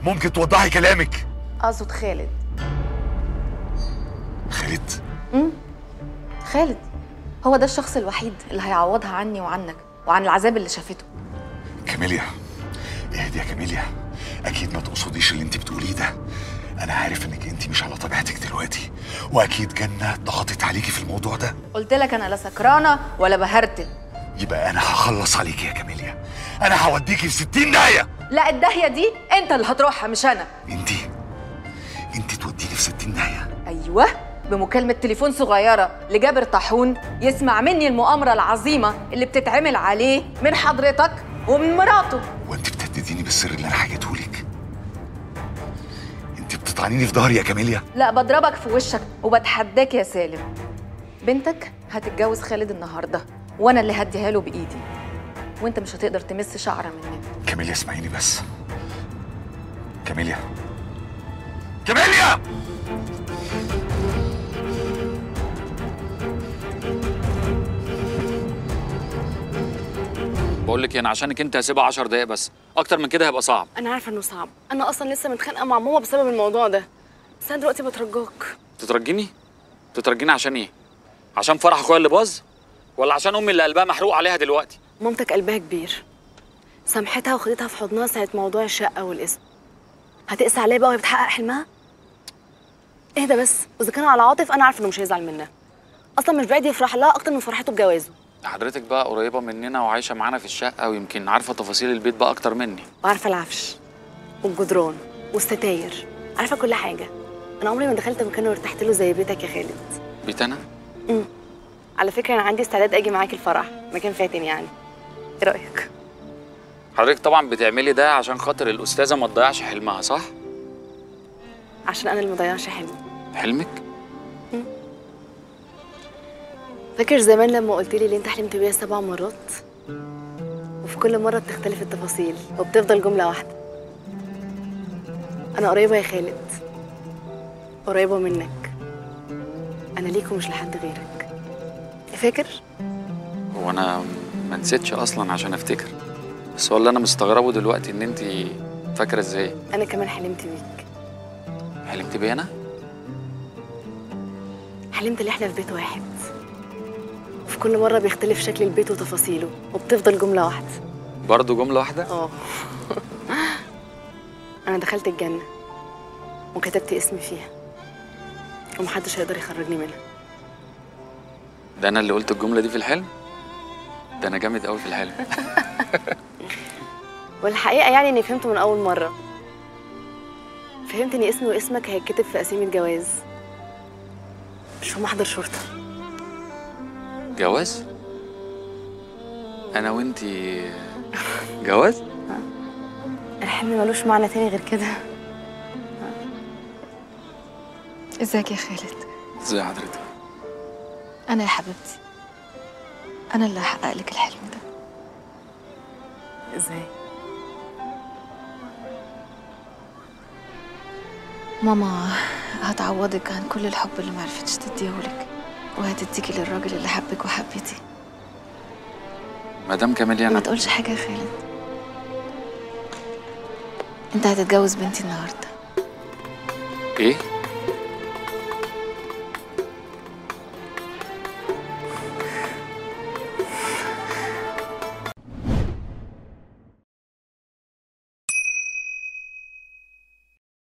ممكن توضحي كلامك اقصد خالد خالد خالد هو ده الشخص الوحيد اللي هيعوضها عني وعنك وعن العذاب اللي شافته كاميليا اهدي يا كاميليا اكيد ما تقصديش اللي انت بتقوليه ده انا عارف انك انت مش على طبيعتك دلوقتي واكيد جنة ضغطت عليكي في الموضوع ده قلت لك انا لا سكرانه ولا بهرتل يبقى انا هخلص عليكي يا كاميليا انا هوديكي في 60 داهيه لا الداهيه دي انت اللي هتروحها مش انا انت انت توديني في 60 داهيه ايوه بمكالمة تليفون صغيرة لجابر طاحون يسمع مني المؤامرة العظيمة اللي بتتعمل عليه من حضرتك ومن مراته وانت بتهدديني بالسر اللي انا حكيته لك انت بتطعنيني في ظهري يا كاميليا لا بضربك في وشك وبتحداك يا سالم بنتك هتتجوز خالد النهاردة وانا اللي هديها له بايدي وانت مش هتقدر تمس شعرة مننا كاميليا اسمعيني بس كاميليا كاميليا بقول لك انا عشانك انت هسيبها 10 دقايق بس اكتر من كده هيبقى صعب انا عارفه انه صعب انا اصلا لسه متخانقه مع ماما بسبب الموضوع ده بس انا دلوقتي بترجاك تترجيني تترجيني عشان ايه عشان فرح اخويا اللي باظ ولا عشان امي اللي قلبها محروق عليها دلوقتي مامتك قلبها كبير سامحتها وخدتها في حضنها ساعه موضوع الشقه والاسم هتقسى عليا بقى وهي بتحقق حلمها اهدى بس واذا كان على عاطف انا عارفه انه مش هيزعل منها اصلا مش بعيد يفرح لها اكتر من فرحته بجوازه حضرتك بقى قريبه مننا وعايشه معانا في الشقه ويمكن عارفه تفاصيل البيت بقى اكتر مني وعارفه العفش والجدران والستاير عارفه كل حاجه انا عمري ما دخلت مكان وارتحت له زي بيتك يا خالد بيت انا على فكره انا عندي استعداد اجي معاك الفرح مكان فاتن يعني ايه رايك حضرتك طبعا بتعملي ده عشان خاطر الاستاذه ما تضيعش حلمها صح عشان انا اللي مضيعش حلمي حلمك فاكر زمان لما قلت لي اللي انت حلمت بيها سبع مرات وفي كل مره بتختلف التفاصيل وبتفضل جمله واحده انا قريبه يا خالد قريبه منك انا ليك ومش لحد غيرك فاكر هو انا ما نسيتش اصلا عشان افتكر بس هو اللي انا مستغربه دلوقتي ان انت فاكره ازاي انا كمان حلمت بيك حلمت بيا انا حلمت ان احنا في بيت واحد وفي كل مره بيختلف شكل البيت وتفاصيله وبتفضل جمله واحده برضه جمله واحده اه انا دخلت الجنه وكتبت اسمي فيها ومحدش هيقدر يخرجني منها ده انا اللي قلت الجمله دي في الحلم ده انا جامد قوي في الحلم والحقيقه يعني اني فهمت من اول مره فهمت ان اسمي واسمك هيتكتب في قسيمه جواز مش في محضر شرطه جواز انا وانتي جواز الحلم ملوش معنى تاني غير كده ازيك يا خالد ازي حضرتك انا يا حبيبتي انا اللي هحقق لك الحلم ده ازاي ماما هتعوضك عن كل الحب اللي ما عرفتش تديهولك وهتديكي للراجل اللي حبك وحبيتي مدام كاميليا ما انا تقولش حاجه يا خالد انت هتتجوز بنتي النهارده ايه